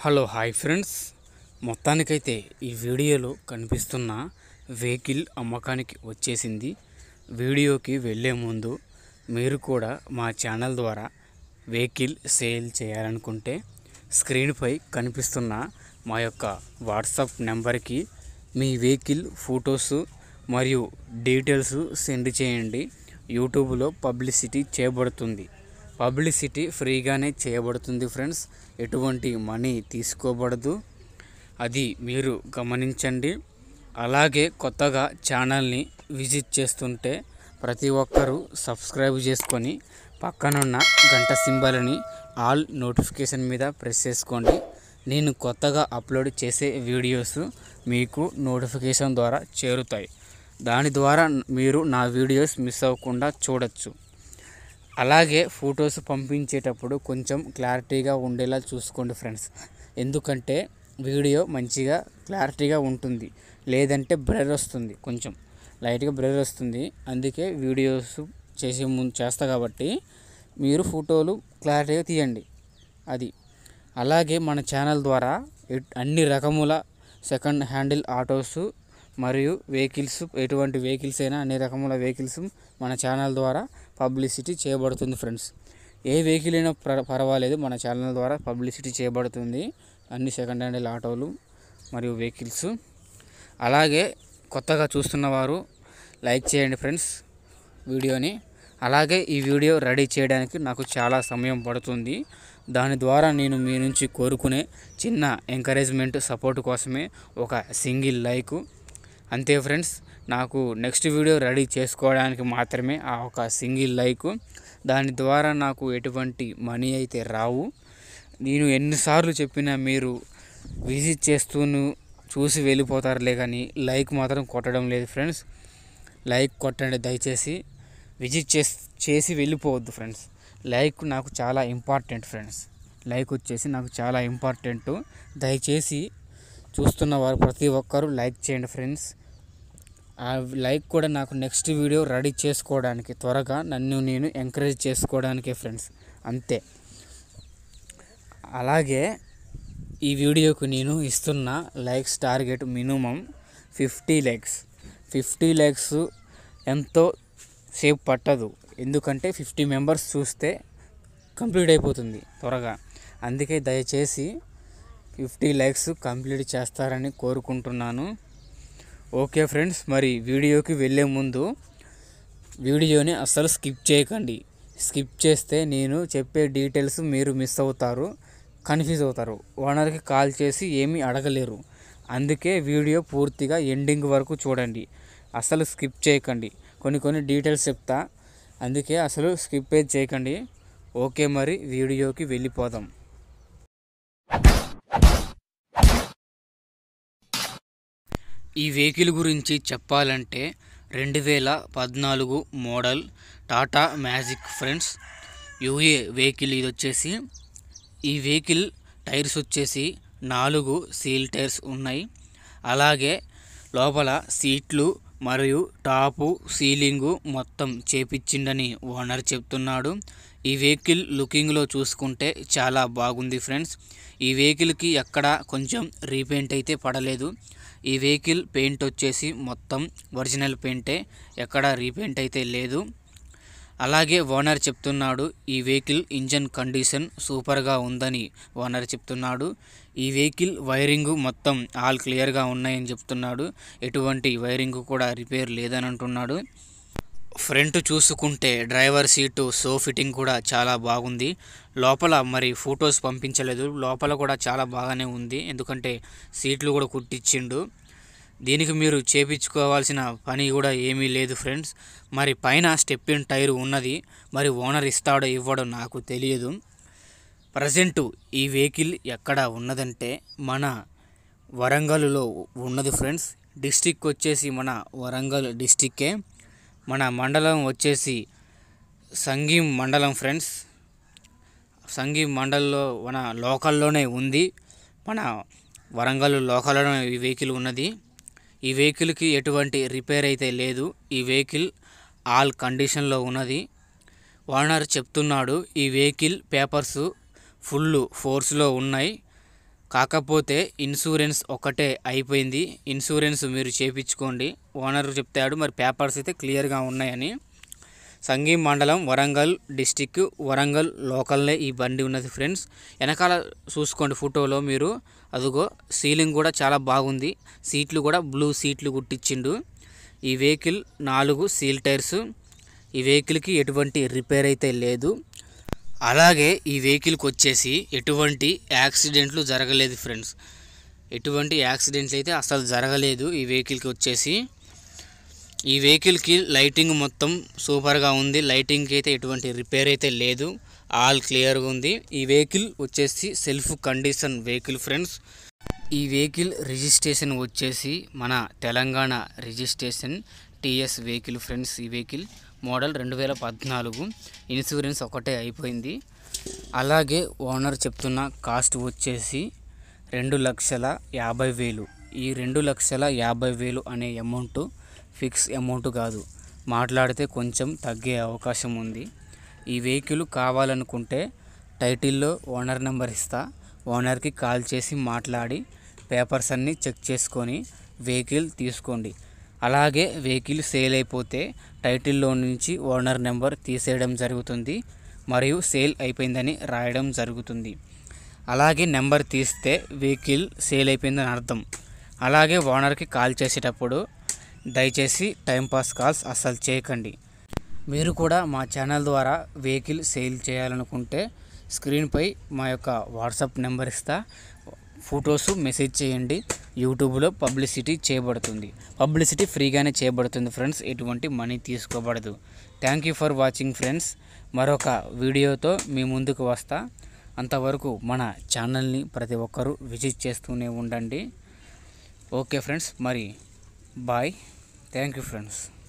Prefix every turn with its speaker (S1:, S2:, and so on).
S1: hello hi friends మొత్తానికైతే ఈ వీడియోలో కనిపిస్తున్న వెహికల్ అమ్మకానికి వచ్చేసింది వీడియోకి వెళ్ళే ముందు మీరు కూడా మా ఛానల్ ద్వారా వెహికల్ సేల్ చేయాలనుకుంటే స్క్రీన్పై కనిపిస్తున్న మా యొక్క వాట్సాప్ నెంబర్కి మీ వెహికల్ ఫొటోస్ మరియు డీటెయిల్స్ సెండ్ చేయండి యూట్యూబ్లో పబ్లిసిటీ చేయబడుతుంది పబ్లిసిటీ ఫ్రీగానే చేయబడుతుంది ఫ్రెండ్స్ ఎటువంటి మనీ తీసుకోబడదు అది మీరు గమనించండి అలాగే కొత్తగా ఛానల్ని విజిట్ చేస్తుంటే ప్రతి ఒక్కరూ సబ్స్క్రైబ్ చేసుకొని పక్కనున్న గంట సింబల్ని ఆల్ నోటిఫికేషన్ మీద ప్రెస్ చేసుకోండి నేను కొత్తగా అప్లోడ్ చేసే వీడియోస్ మీకు నోటిఫికేషన్ ద్వారా చేరుతాయి దాని ద్వారా మీరు నా వీడియోస్ మిస్ అవ్వకుండా చూడొచ్చు అలాగే ఫొటోస్ పంపించేటప్పుడు కొంచెం క్లారిటీగా ఉండేలా చూసుకోండి ఫ్రెండ్స్ ఎందుకంటే వీడియో మంచిగా క్లారిటీగా ఉంటుంది లేదంటే బ్లర్ వస్తుంది కొంచెం లైట్గా బ్లర్ వస్తుంది అందుకే వీడియోస్ చేసే ముందు చేస్తా కాబట్టి మీరు ఫోటోలు క్లారిటీగా తీయండి అది అలాగే మన ఛానల్ ద్వారా ఎట్- అన్ని రకముల సెకండ్ హ్యాండిల్ ఆటోస్ మరియు వెహికల్స్ ఎటువంటి వెహికల్స్ అయినా అన్ని రకముల వెహికల్స్ మన ఛానల్ ద్వారా పబ్లిసిటీ చేయబడుతుంది ఫ్రెండ్స్ ఏ వెహికల్ అయినా పర- పర్వాలేదు మన ఛానల్ ద్వారా పబ్లిసిటీ చేయబడుతుంది అన్ని సెకండ్ హ్యాండిల్ ఆటోలు మరియు వెహికల్స్ అలాగే కొత్తగా చూస్తున్న వారు లైక్ చేయండి ఫ్రెండ్స్ వీడియోని అలాగే ఈ వీడియో రెడీ చేయడానికి నాకు చాలా సమయం పడుతుంది దాని ద్వారా నేను మీ నుంచి కోరుకునే చిన్న ఎంకరేజ్మెంట్ సపోర్ట్ కోసమే ఒక సింగిల్ లైక్ అంతే ఫ్రెండ్స్ నాకు నెక్స్ట్ వీడియో రెడీ చేసుకోవడానికి మాత్రమే ఆ ఒక సింగిల్ లైక్ దాని ద్వారా నాకు ఎటువంటి మనీ అయితే రావు నేను ఎన్నిసార్లు చెప్పినా మీరు విజిట్ చేస్తూను చూసి వెళ్ళిపోతారులే కానీ లైక్ మాత్రం కొట్టడం లేదు ఫ్రెండ్స్ లైక్ కొట్టండి దయచేసి విజిట్ చేసి చేసి వెళ్ళిపోవద్దు ఫ్రెండ్స్ లైక్ నాకు చాలా ఇంపార్టెంట్ ఫ్రెండ్స్ లైక్ వచ్చేసి నాకు చాలా ఇంపార్టెంట్ దయచేసి చూస్తున్న వారు ప్రతి ఒక్కరూ లైక్ చేయండి ఫ్రెండ్స్ ఆ లైక్ కూడా నాకు నెక్స్ట్ వీడియో రెడీ చేసుకోవడానికి త్వరగా నన్ను నేను ఎంకరేజ్ చేసుకోవడానికే ఫ్రెండ్స్ అంతే అలాగే ఈ వీడియోకు నేను ఇస్తున్న likes target minimum fifty likes fifty likes ఎంతో సేపు పట్టదు ఎందుకంటే ఫిఫ్టీ మెంబర్స్ చూస్తే కంప్లీట్ అయిపోతుంది త్వరగా అందుకే దయచేసి ఫిఫ్టీ లైక్స్ కంప్లీట్ చేస్తారని కోరుకుంటున్నాను ఓకే ఫ్రెండ్స్ మరి వీడియోకి వెళ్ళే ముందు వీడియోని అస్సలు స్కిప్ చేయకండి స్కిప్ చేస్తే నేను చెప్పే డీటెయిల్స్ మీరు మిస్ అవుతారు కన్ఫ్యూజ్ అవుతారు ఓనర్కి కాల్ చేసి ఏమీ అడగలేరు అందుకే వీడియో పూర్తిగా ఎండింగ్ వరకు చూడండి అసలు స్కిప్ చేయకండి కొన్ని కొన్ని డీటెయిల్స్ చెప్తా అందుకే అసలు స్కిప్ ఏది చేయకండి ఓకే మరి వీడియోకి వెళ్ళిపోదాం ఈ వెహికల్ గురించి చెప్పాలంటే రెండు వేల పద్నాలుగు మోడల్ టాటా మ్యాజిక్ ఫ్రెండ్స్ యూఏ వెహికల్ ఇది వచ్చేసి ఈ వెహికల్ టైర్స్ వచ్చేసి నాలుగు సీల్ టైర్స్ ఉన్నాయి అలాగే లోపల సీట్లు మరియు టాపు సీలింగు మొత్తం చేపించిండని ఓనర్ చెప్తున్నాడు ఈ వెహికల్ లుకింగ్లో చూసుకుంటే చాలా బాగుంది ఫ్రెండ్స్ ఈ వెహికల్కి ఎక్కడ కొంచెం రీపెయింట్ అయితే పడలేదు ఈ వెహికల్ పెయింట్ వచ్చేసి మొత్తం ఒరిజినల్ పెయింటే ఎక్కడ రీపెయింట్ అయితే లేదు అలాగే ఓనర్ చెప్తున్నాడు ఈ వెహికల్ ఇంజన్ కండిషన్ సూపర్గా ఉందని ఓనర్ చెప్తున్నాడు ఈ వెహికల్ వైరింగ్ మొత్తం ఆల్ క్లియర్గా ఉన్నాయని చెప్తున్నాడు ఎటువంటి వైరింగ్ కూడా రిపేర్ లేదని అంటున్నాడు ఫ్రంట్ చూసుకుంటే డ్రైవర్ సీటు సో ఫిట్టింగ్ కూడా చాలా బాగుంది లోపల మరి ఫొటోస్ పంపించలేదు లోపల కూడా చాలా బాగానే ఉంది ఎందుకంటే సీట్లు కూడా కుట్టించిండు దీనికి మీరు చేపించుకోవాల్సిన పని కూడా ఏమీ లేదు ఫ్రెండ్స్ మరి పైన స్టెప్ ఇన్ టైర్ ఉన్నది మరి ఓనర్ ఇస్తాడో ఇవ్వడో నాకు తెలియదు ప్రజెంటు ఈ వెహికల్ ఎక్కడ ఉన్నదంటే మన వరంగల్లో ఉన్నది ఫ్రెండ్స్ డిస్టిక్ వచ్చేసి మన వరంగల్ డిస్టిక్కే మన మండలం వచ్చేసి సంగీం మండలం ఫ్రెండ్స్ సంగీం మండల్లో మన లోకల్లోనే ఉంది మన వరంగల్ లోకల్లోనే ఈ వెహికల్ ఉన్నది ఈ వెహికల్కి ఎటువంటి రిపేర్ అయితే లేదు ఈ వెహికల్ ఆల్ కండిషన్లో ఉన్నది ఓనర్ చెప్తున్నాడు ఈ వెహికల్ పేపర్స్ ఫుల్ ఫోర్స్లో ఉన్నాయి కాకపోతే ఇన్సూరెన్స్ ఒకటే అయిపోయింది ఇన్సూరెన్స్ మీరు చేపించుకోండి ఓనర్ చెప్తాడు మరి పేపర్స్ అయితే క్లియర్గా ఉన్నాయని సంగీ మండలం వరంగల్ డిస్టిక్ వరంగల్ లోకల్నే ఈ బండి ఉన్నది ఫ్రెండ్స్ వెనకాల చూసుకోండి ఫోటోలో మీరు అదిగో సీలింగ్ కూడా చాలా బాగుంది సీట్లు కూడా బ్లూ సీట్లు కుట్టించిండు ఈ వెహికల్ నాలుగు సీల్ టైర్స్ ఈ వెహికల్కి ఎటువంటి రిపేర్ అయితే లేదు అలాగే ఈ వెహికల్కి వచ్చేసి ఎటువంటి యాక్సిడెంట్లు జరగలేదు ఫ్రెండ్స్ ఎటువంటి యాక్సిడెంట్లు అయితే అసలు జరగలేదు ఈ వెహికల్కి వచ్చేసి ఈ వెహికల్కి లైటింగ్ మొత్తం సూపర్గా ఉంది లైటింగ్కి అయితే ఎటువంటి రిపేర్ అయితే లేదు ఆల్ క్లియర్గా ఉంది ఈ వెహికల్ వచ్చేసి సెల్ఫ్ కండిషన్ వెహికల్ ఫ్రెండ్స్ ఈ వెహికల్ రిజిస్ట్రేషన్ వచ్చేసి మన Telangana registration TS vehicle friends ఈ వెహికల్ మోడల్ రెండు వేల పద్నాలుగు ఇన్సూరెన్స్ ఒకటే అయిపోయింది అలాగే ఓనర్ చెప్తున్న కాస్ట్ వచ్చేసి రెండు లక్షల యాభై వేలు ఈ రెండు లక్షల యాభై వేలు అనే అమౌంట్ ఫిక్స్ అమౌంట్ కాదు మాట్లాడితే కొంచెం తగ్గే అవకాశం ఉంది ఈ వెహికల్ కావాలనుకుంటే టైటిల్లో ఓనర్ నెంబర్ ఇస్తా ఓనర్కి కాల్ చేసి మాట్లాడి పేపర్స్ అన్నీ చెక్ చేసుకొని వెహికల్ తీసుకోండి అలాగే వెహికల్ సేల్ అయిపోతే టైటిల్లో నుంచి ఓనర్ నెంబర్ తీసేయడం జరుగుతుంది మరియు సేల్ అయిపోయిందని రాయడం జరుగుతుంది అలాగే నెంబర్ తీస్తే వెహికల్ సేల్ అయిపోయిందని అర్థం అలాగే ఓనర్కి కాల్ చేసేటప్పుడు దయచేసి టైంపాస్ కాల్స్ అస్సలు చేయకండి మీరు కూడా మా ఛానల్ ద్వారా వెహికల్ సేల్ చేయాలనుకుంటే స్క్రీన్పై మా యొక్క వాట్సాప్ నెంబర్ ఇస్తా ఫొటోస్ మెసేజ్ చేయండి యూట్యూబ్లో పబ్లిసిటీ చేయబడుతుంది పబ్లిసిటీ ఫ్రీగానే చేయబడుతుంది ఫ్రెండ్స్ ఎటువంటి మనీ తీసుకోబడదు thank you for watching friends మరొక వీడియోతో మీ ముందుకు వస్తా అంతవరకు మన ఛానల్ని ప్రతి ఒక్కరూ విజిట్ చేస్తూనే ఉండండి ఓకే ఫ్రెండ్స్ మరి బాయ్ థ్యాంక్ యూ ఫ్రెండ్స్